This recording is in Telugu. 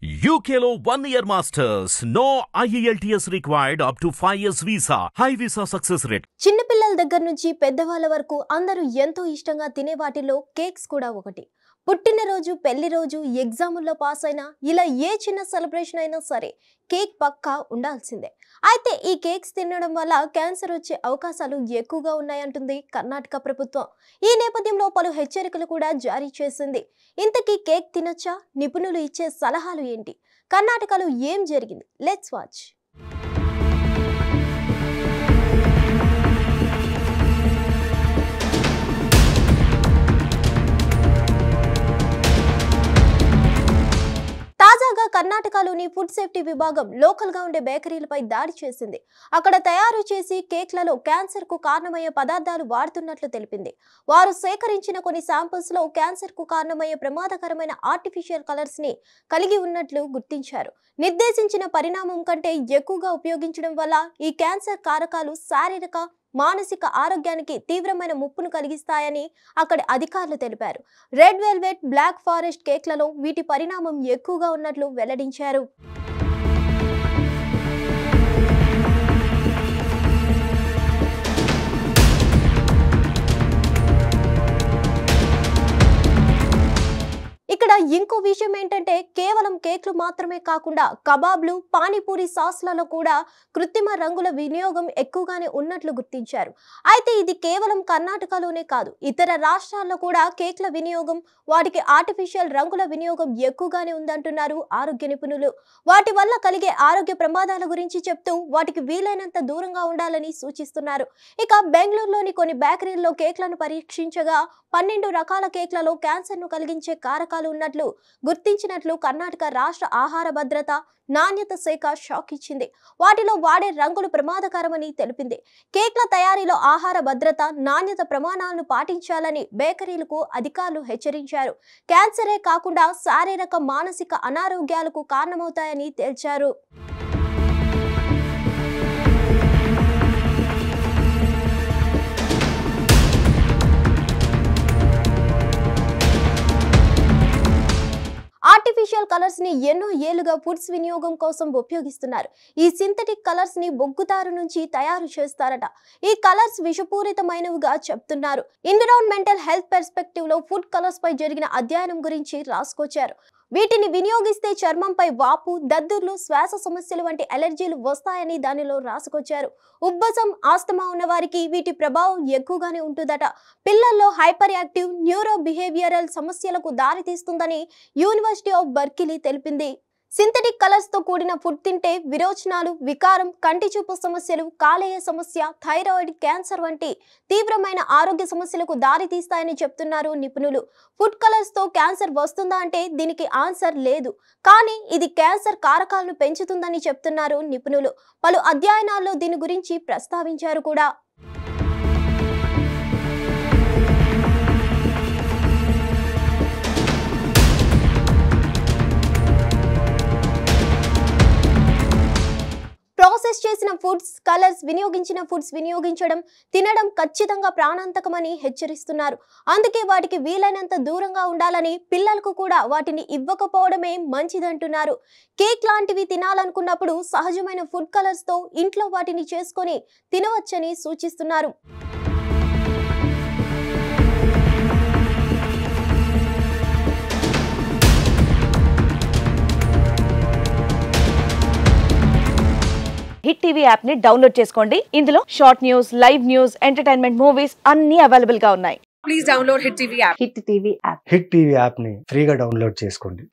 UKLO one year masters. No IELTS required up to 5 years visa. High visa success rate. చిన్నపిల్లల దగ్గర నుంచి పెద్దవాళ్ళ వరకు అందరూ ఎంతో ఇష్టంగా తినే వాటిలో కేక్స్ కూడా ఒకటి పుట్టినరోజు పెళ్లి రోజు ఎగ్జాముల్లో పాస్ అయినా ఇలా ఏ చిన్న సెలబ్రేషన్ అయినా సరే కేక్ పక్కా ఉండాల్సిందే అయితే ఈ కేక్స్ తినడం వల్ల క్యాన్సర్ వచ్చే అవకాశాలు ఎక్కువగా ఉన్నాయంటుంది కర్ణాటక ప్రభుత్వం ఈ నేపథ్యంలో పలు హెచ్చరికలు కూడా జారీ చేసింది ఇంతకీ కేక్ తినొచ్చా నిపుణులు ఇచ్చే సలహాలు ఏంటి కర్ణాటకలో ఏం జరిగింది లెట్స్ వాచ్ తాజాగా కర్ణాటకలోని ఫుడ్ సేఫ్టీ విభాగం లోకల్ గా ఉండే బేకరీలపై దాడి చేసింది అక్కడ తయారు చేసి కేక్లలో క్యాన్సర్ కు కారణమయ్యే పదార్థాలు వాడుతున్నట్లు తెలిపింది వారు సేకరించిన కొన్ని శాంపిల్స్ లో క్యాన్సర్ కు కారణమయ్యే ప్రమాదకరమైన ఆర్టిఫిషియల్ కలర్స్ ని కలిగి ఉన్నట్లు గుర్తించారు నిర్దేశించిన పరిణామం కంటే ఎక్కువగా ఉపయోగించడం వల్ల ఈ క్యాన్సర్ కారకాలు శారీరక మానసిక ఆరోగ్యానికి తీవ్రమైన ముప్పును కలిగిస్తాయని అక్కడి అధికారులు తెలిపారు రెడ్ వెల్వెట్ బ్లాక్ ఫారెస్ట్ కేక్లలో వీటి పరిణామం ఎక్కువగా ఉన్నట్లు వెల్లడించారు ఇక్కడ ఇంకో విషయం ఏంటంటే కేవలం కేక్లు మాత్రమే కాకుండా కబాబ్లు పానీపూరి సాస్లలో కూడా కృత్రిమ రంగుల వినియోగం ఎక్కువగానే ఉన్నట్లు గుర్తించారు అయితే ఇది కేవలం కర్ణాటకలోనే కాదు ఇతర రాష్ట్రాల్లో కూడా కేక్ల వినియోగం వాటికి ఆర్టిఫిషియల్ రంగుల వినియోగం ఎక్కువగానే ఉందంటున్నారు ఆరోగ్య నిపుణులు వాటి వల్ల కలిగే ఆరోగ్య ప్రమాదాల గురించి చెప్తూ వాటికి వీలైనంత దూరంగా ఉండాలని సూచిస్తున్నారు ఇక బెంగళూరులోని కొన్ని బేకరీల్లో కేక్లను పరీక్షించగా పన్నెండు రకాల కేక్లలో క్యాన్సర్ను కలిగించే కారకాలు ఉన్నట్లు గుర్తించినట్లు కర్ణాటక రాష్ట్ర ఆహార భద్రత నాణ్యత శాఖ షాక్ ఇచ్చింది వాటిలో వాడే రంగులు ప్రమాదకరమని తెలిపింది కేక్ల తయారీలో ఆహార భద్రత నాణ్యత ప్రమాణాలను పాటించాలని బేకరీలకు అధికారులు హెచ్చరించారు క్యాన్సరే కాకుండా శారీరక మానసిక అనారోగ్యాలకు కారణమవుతాయని తేల్చారు ఆర్టిఫిషియల్ కలర్స్ ని ఎన్నో ఏళ్లుగా ఫుడ్స్ వినియోగం కోసం ఉపయోగిస్తున్నారు ఈ సింథటిక్ కలర్స్ ని బొగ్గుతారు నుంచి తయారు చేస్తారట ఈ కలర్స్ విషపూరితమైనవిగా చెప్తున్నారు ఎన్విరాన్మెంటల్ హెల్త్ పెర్స్పెక్టివ్ లో ఫుడ్ కలర్స్ పై జరిగిన అధ్యయనం గురించి రాసుకొచ్చారు వీటిని వినియోగిస్తే చర్మంపై వాపు దద్దుర్లు శ్వాస సమస్యలు వంటి అలర్జీలు వస్తాయని దానిలో రాసుకొచ్చారు ఉబ్బసం ఆస్తమా ఉన్న వారికి వీటి ప్రభావం ఎక్కువగానే ఉంటుందట పిల్లల్లో హైపర్ యాక్టివ్ న్యూరో బిహేవియరల్ సమస్యలకు దారితీస్తుందని యూనివర్సిటీ ఆఫ్ బర్కిలీ తెలిపింది సింథటిక్ కలర్స్ తో కూడిన ఫుడ్ తింటే విరోచనాలు వికారం కంటి చూపు సమస్యలు కాలేయ సమస్య థైరాయిడ్ క్యాన్సర్ వంటి తీవ్రమైన ఆరోగ్య సమస్యలకు దారితీస్తాయని చెప్తున్నారు నిపుణులు ఫుడ్ కలర్స్ తో క్యాన్సర్ వస్తుందా అంటే దీనికి ఆన్సర్ లేదు కానీ ఇది క్యాన్సర్ కారకాలను పెంచుతుందని చెప్తున్నారు నిపుణులు పలు అధ్యయనాల్లో దీని గురించి ప్రస్తావించారు కూడా ప్రాసెస్ చేసిన ఫుడ్స్ కలర్స్ వినియోగించిన ఫుడ్స్ వినియోగించడం తినడం ఖచ్చితంగా ప్రాణాంతకమని హెచ్చరిస్తున్నారు అందుకే వాటికి వీలైనంత దూరంగా ఉండాలని పిల్లలకు కూడా వాటిని ఇవ్వకపోవడమే మంచిదంటున్నారు కేక్ లాంటివి తినాలనుకున్నప్పుడు సహజమైన ఫుడ్ కలర్స్ తో ఇంట్లో వాటిని చేసుకొని తినవచ్చని సూచిస్తున్నారు హిట్ టీవీ యాప్ ని డౌన్లోడ్ చేసుకోండి ఇందులో short news live news entertainment movies అన్ని అవైలబుల్ గా ఉన్నాయి please download Hit TV app. Hit TV app Hit TV యాప్ని ఫ్రీగా డౌన్లోడ్ చేసుకోండి